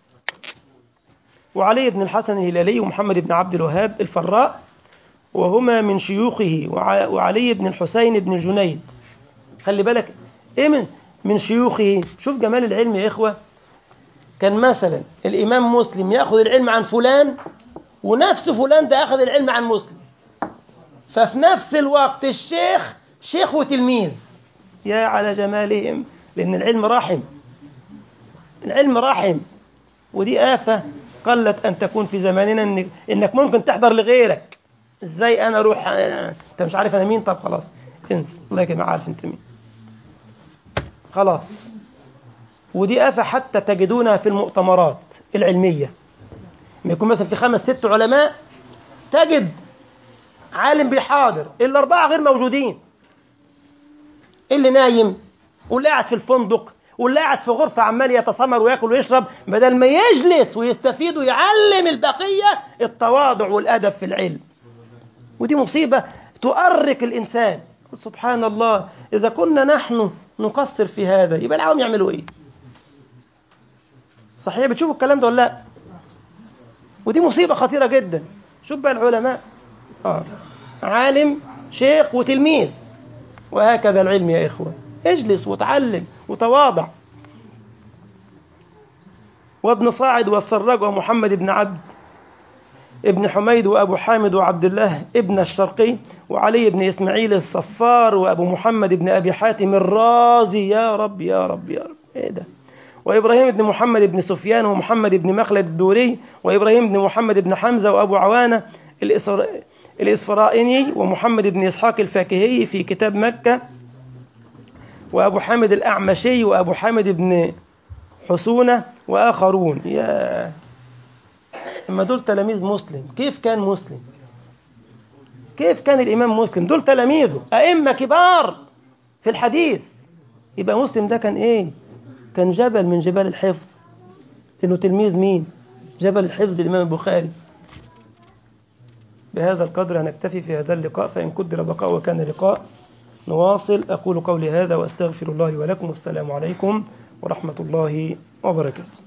وعلي بن الحسن الهلالي ومحمد بن عبد الوهاب الفراء وهما من شيوخه وعلي بن الحسين بن الجنيد خلي بالك ايه من من شيوخه شوف جمال العلم يا اخوه كان مثلا الامام مسلم ياخذ العلم عن فلان ونفس فلان ده اخذ العلم عن مسلم ففي نفس الوقت الشيخ شيخ وتلميذ يا على جمالهم لان العلم رحم العلم رحم ودي آفة قلت أن تكون في زماننا إنك, إنك ممكن تحضر لغيرك إزاي أنا أروح أنت مش عارف أنا مين طب خلاص انسى الله يكرمك عارف أنت مين خلاص ودي آفة حتى تجدونها في المؤتمرات العلمية لما يكون مثلا في خمس ست علماء تجد عالم بيحاضر الأربعة غير موجودين اللي نايم واللي قاعد في الفندق واللي قاعد في غرفة عمال يتسمر وياكل ويشرب بدل ما يجلس ويستفيد ويعلم البقية التواضع والأدب في العلم ودي مصيبة تؤرق الإنسان سبحان الله إذا كنا نحن نقصر في هذا يبقى العوام يعملوا إيه صحيح بتشوفوا الكلام ده ولا لا ودي مصيبة خطيرة جدا شوف بقى العلماء آه. عالم شيخ وتلميذ وهكذا العلم يا إخوة اجلس وتعلم وتواضع وابن صاعد والسراج ومحمد بن عبد ابن حميد وأبو حامد وعبد الله ابن الشرقي وعلي بن إسماعيل الصفار وأبو محمد بن أبي حاتم الرازي يا رب يا رب يا رب إيه ده وإبراهيم بن محمد بن سفيان ومحمد بن مخلد الدوري وإبراهيم بن محمد بن حمزة وأبو عوانة الإسر... الإسفرائيني ومحمد بن إسحاق الفاكهي في كتاب مكة وأبو حامد الأعمشي وأبو حامد بن حسونة وآخرون يا اما دول تلاميذ مسلم كيف كان مسلم كيف كان الإمام مسلم دول تلاميذه أئمة كبار في الحديث يبقى مسلم ده كان إيه كان جبل من جبال الحفظ إنه تلميذ مين جبل الحفظ الإمام البخاري بهذا القدر هنكتفي في هذا اللقاء فإن قدر بقاء وكان لقاء نواصل أقول قولي هذا وأستغفر الله لي ولكم والسلام عليكم ورحمة الله وبركاته